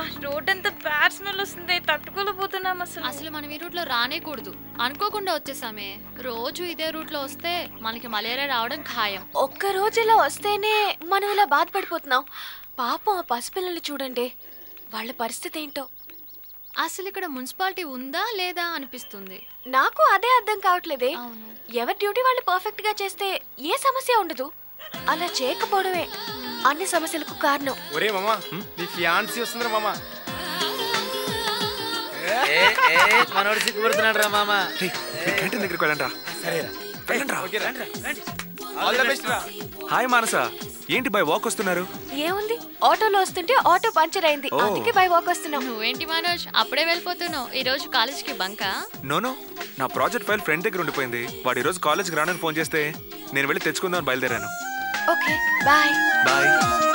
Road అంతా bad smell వస్తుంది తట్టుకోలేకపోతున్నాం అసలు అసలు మనం ఈ రూట్లో రానేకూడదు అనుకోకుండా వచ్చేసామే రోజు ఇదే రూట్లో వస్తే మనకి మలేరియా రావడం ఖాయం ఒక్క రోజు ఇలా వస్తేనే మనం ఇలా బాధపడిపోతున్నాం పాపం ఆ పసిపిల్లలు చూడండి వాళ్ళ పరిస్థితి ఏంటో అసలు ఇక్కడ మున్సిపాలిటీ ఉందా లేదా అనిపిస్తుంది నాకు అదే అర్థం కావట్లేదే అవును ఎవరి డ్యూటీ వాళ్ళు పర్ఫెక్ట్ గా చేస్తే ఏ సమస్య ఉండదు అలా చేయకపోవడమే అన్ని సమస్యలకు కారణం ఒరే మామ నీ ఫియాన్సీ వస్తుందిరా మామ మనోడు సిగ్గుపడుతున్నాడు రా మామ క్యాంటీన్ దగ్గరికి వెళ్ళండి రా సరేరా వెళ్ళండి రా ఓకే రా ఆల్ ద బెస్ట్ రా హాయ్ మానస ఏంటి బై వాక్ వస్తున్నారు ఏముంది ఆటోలో వస్తుంటే ఆటో పంచర్ అయింది ఓ. అందుకే బై వాక్ వస్తున్నాం నువ్వేంటి మనోజ్ అప్పుడే వెళ్ళిపోతున్నావు ఈ రోజు కాలేజ్కి బంకా నోనో నా ప్రాజెక్ట్ ఫైల్ ఫ్రెండ్ దగ్గర ఉండిపోయింది వాడు ఈరోజు కాలేజ్కి రానని ఫోన్ చేస్తే నేను వెళ్ళి తెచ్చుకుందామని బయలుదేరాను ఓకే బాయ్ బాయ్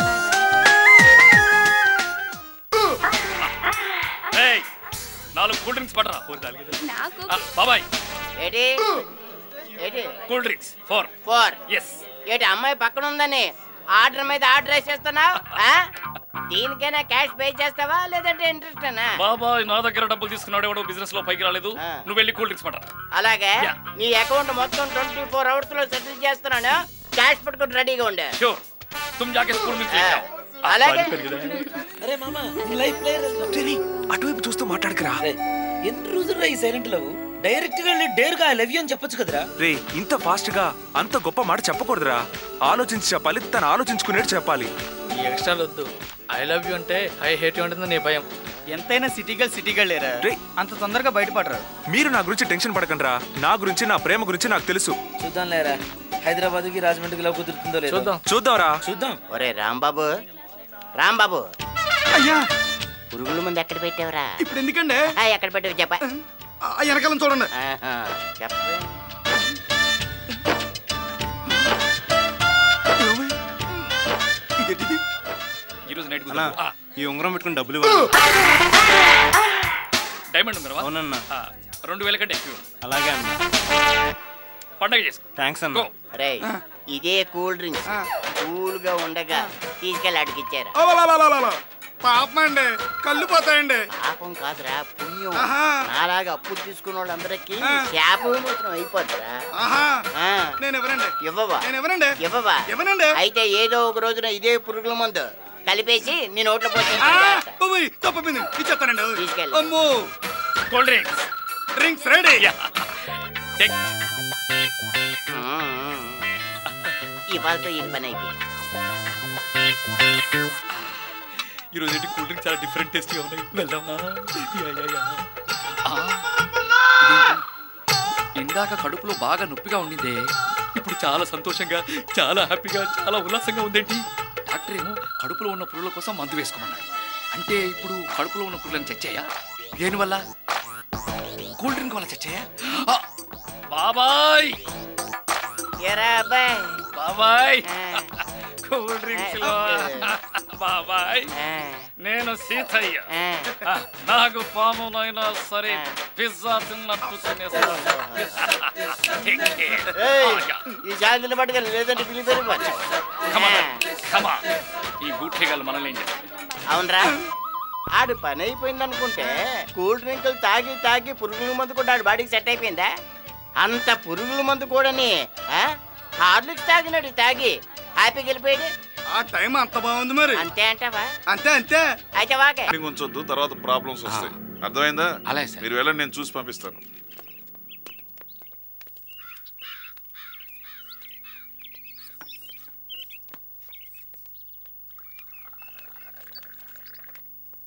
ఏయ్, నాలుగు కూల్ డ్రింక్స్ పడరా నాకు ఆ, బాబాయ్ ఏంటి ఏంటి cool drinks four four S ఏంటి అమ్మాయి పక్కన ఉందని ఆర్డర్ మీద ఆర్డర్ వేసేస్తున్నావు దీనికైనా క్యాష్ పే చేస్తావా లేదంటే ఇంట్రెస్ట్ అనా బాబాయ్ నా దగ్గర డబ్బులు తీసుకున్నాడు ఎవడో బిజినెస్ లో పైకి రాలేదు ఆ. నువ్వు వెళ్ళి కూల్ డ్రింక్స్ పడరా అలాగే యా. నీ అకౌంట్ మొత్తం ట్వంటీ ఫోర్ అవర్స్ లో సెటిల్ చేస్తున్నాను క్యాష్ పట్టుకుని రెడీగా ఉండే షూర్ తుమ్ జాకే స్కూల్ నుంచి ఆ. లేకాओ. ఆ, అలాగే. బాడీ పెరిగిందా? అరే మామ లైఫ్ ప్లేయర్ రేయ్, అటువైపు చూస్తూ మాట్లాడకురా ఎన్ని రోజులు ఈ సైలెంట్ లవ్ డైరెక్ట్ గా వెళ్ళి డేర్ గా లవ్ యూ అని చెప్పొచ్చు కదరా రే ఇంత ఫాస్ట్ గా అంత గొప్ప మాట చెప్పకూడదురా ఆలోచించి చెప్పాలి తను ఆలోచించుకునేట్టు చెప్పాలి ఈ ఎక్స్ట్రాలు వద్దు ఐ లవ్ యూ అంటే ఐ హేట్ యూ ఉంటుంది నీ భయం ఎంతైనా సిటీ గర్ల్ సిటీ గర్ల్ లేరా రేయ్. అంత తొందరగా బయటపడరు మీరు నా గురించి టెన్షన్ పడకండిరా నా గురించి నా ప్రేమ గురించి నాకు తెలుసు చూద్దాం లేరా హైదరాబాద్ కి రాజమండ్రికి లవ్ కుదురుతుందో లేదో చూద్దాం చూద్దాంరా చూద్దాం ఒరే రాంబాబు రాంబాబు అయ్యా పురుగుల ముందు ఎక్కడ పెట్టావురా ఇప్పుడు ఎందుకండి ఆ, ఎక్కడ పెట్టావు చెప్ప ఆ వెనకాలం చూడండి ఆహా, చెప్పవే ఇదేంటిది? ఈ రోజు నైట్ అన్నా కుదరదు. ఆ, ఈ ఉంగరం పెట్టుకుని డబ్బులు ఇవ్వాలి డైమండ్ ఉందా అవునన్నా రెండు వేల కంటే ఎక్కువ అలాగే అన్న పండగ చేసుకో థ్యాంక్స్ అన్న గో రే ఇదే కూల్ డ్రింక్స్ కూల్ గా ఉండగా తీసుకెళ్ళి అడిగిచ్చారా పాపం అండి కళ్ళు పోతాయండి పాపం కాదురా పుణ్యం ఆహా. నాలాగా అప్పులు తీసుకున్న వాళ్ళందరికీ ఆ. శాపవిమోచనం అయిపోద్దిరా ఆహా ఆ, నేను ఎవరండి ఇవ్వవా నేను ఎవరండి ఇవ్వవా ఇవ్వనండి అయితే ఏదో ఒక రోజున ఇదే పురుగుల మందు కలిపేసి నీ నోట్లో పోసి ఆ, ఉవ్వ్, తప్పిపోయింది ఇచ్చేస్తానండి తీసుకెళ్ళు. అమ్మో cool drinks drinks ready take ఇవాళతో ఈ పని అయిపోయింది ఈ రోజు ఏంటి కూల్ డ్రింక్ చాలా డిఫరెంట్ టేస్ట్ గా ఉన్నాయి వెళ్దామా యా, యా, యా. ఆ, ఇదేంటి? ఇందాక కడుపులో బాగా నొప్పిగా ఉండిందే ఇప్పుడు చాలా సంతోషంగా చాలా హ్యాపీగా చాలా ఉల్లాసంగా ఉందేంటి డాక్టర్ ఏమో కడుపులో ఉన్న పురుగుల కోసం మందు వేసుకోమన్నాడు అంటే ఇప్పుడు కడుపులో ఉన్న పురుగులను చచ్చాయా దేనివల్ల కూల్ డ్రింక్ వల్ల చచ్చాయా ఆ, బాబాయ్ ఎరా అబ్బాయి బాబాయ్ ఆ, కూల్ డ్రింక్స్ లో బాబాయ్ ఆ, నేను సీతయ్య ఆ. ఆ, నాకు పామునైనా సరే పిజ్జా తిన్నట్టు తినేస్తాను Take care. ఏయ్, Ah, yeah. ఈ శాంతిని పట్టుకెళ్ళి లేదంటే పిలిపి Come on, come on. ఈ గుట్టేగాళ్ళు మనల్ని ఏం చేస్తారు అవునరా ఆడు పని అయిపోయింది అనుకుంటే కూల్ డ్రింకులు తాగి తాగి పురుగుల మందు కూడా ఆడు బాడీకి సెట్ అయిపోయిందా అంత పురుగుల మందు కూడాని ఆ? హార్లిక్స్ తాగినాడు తాగి హ్యాపీగా వెళ్ళిపోయాడు ఆ టైం అంత బాగుంది మరి అంతే అంటావా అంతే అంతే అయితే వాకే ఉంచొద్దు తర్వాత ప్రాబ్లమ్స్ వస్తాయి అర్థమైందా అలాగే సార్ మీరు వెళ్ళండి నేను చూసి పంపిస్తాను